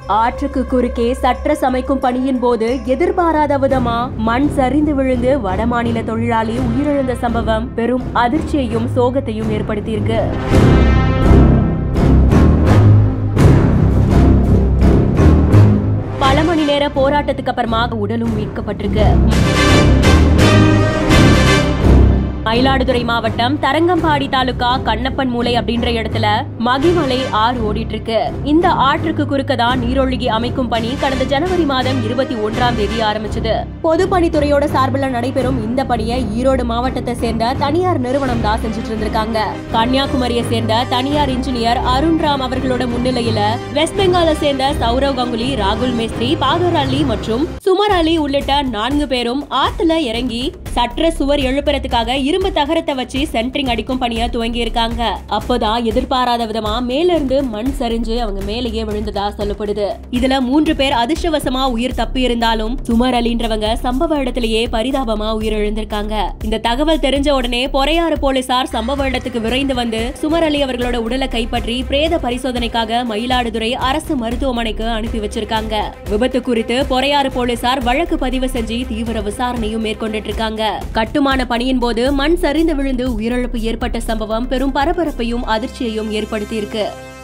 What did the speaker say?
ஆற்றுக்கு குறுக்கே சற்ற சமைக்கும் பணியின் போது எதிர்பாராத விதமா மண் சரிந்து விழுந்து வடமாநில தொழிலாளி உயிரிழந்த சம்பவம் பெரும் அதிர்ச்சியையும் சோகத்தையும் ஏற்படுத்தியிருக்கு பல மணி நேர போராட்டத்துக்கு அப்புறமா உடலும் மீட்கப்பட்டிருக்கு மயிலாடுதுறை மாவட்டம் தரங்கம்பாடி தாலுகா கண்ணப்பன் மூலை அப்படின்ற இடத்துல மகிமலை ஆறு ஓடிட்டு இருக்கு இந்த ஆற்றுக்கு குறுக்க தான் நீரொழுகி அமைக்கும் பணி கடந்த ஜனவரி மாதம் இருபத்தி ஒன்றாம் தேதி ஆரம்பிச்சது பொதுப்பணித்துறையோட சார்பில் நடைபெறும் இந்த பணியை ஈரோடு மாவட்டத்தை சேர்ந்த தனியார் நிறுவனம் தான் செஞ்சுட்டு இருந்திருக்காங்க கன்னியாகுமரியை சேர்ந்த தனியார் இன்ஜினியர் அருண்ராம் அவர்களோட முன்னிலையில வெஸ்ட் பெங்காலை சேர்ந்த சௌரவ் கங்குலி ராகுல் மேஸ்திரி பாகர் அலி மற்றும் சுமர் அலி உள்ளிட்ட நான்கு பேரும் ஆத்துல இறங்கி சற்ற சுவர் எழுப்புறதுக்காக இரும்பு தகரத்தை வச்சு சென்ட்ரிங் அடிக்கும் பணியை துவங்கி இருக்காங்க அப்போதான் எதிர்பாராத விதமா மேல இருந்து மண் சரிஞ்சு அவங்க மேலேயே விழுந்ததா சொல்லப்படுது இதுல மூன்று பேர் அதிர்ஷ்டவசமா உயிர் தப்பி இருந்தாலும் சுமர் அலின்றவங்க சம்பவ இடத்திலேயே பரிதாபமா உயிரிழந்திருக்காங்க இந்த தகவல் தெரிஞ்ச உடனே பொறையாறு போலீசார் சம்பவ இடத்துக்கு விரைந்து வந்து சுமர் அலி அவர்களோட உடலை கைப்பற்றி பிரேத பரிசோதனைக்காக மயிலாடுதுறை அரசு மருத்துவமனைக்கு அனுப்பி வச்சிருக்காங்க விபத்து குறித்து பொறையாறு போலீசார் வழக்கு பதிவு செஞ்சு தீவிர விசாரணையும் மேற்கொண்டுட்டு இருக்காங்க கட்டுமான பணியின் போது மண் சரிந்து விழுந்து உயிரிழப்பு ஏற்பட்ட சம்பவம் பெரும் பரபரப்பையும் அதிர்ச்சியையும் ஏற்படுத்தியிருக்கு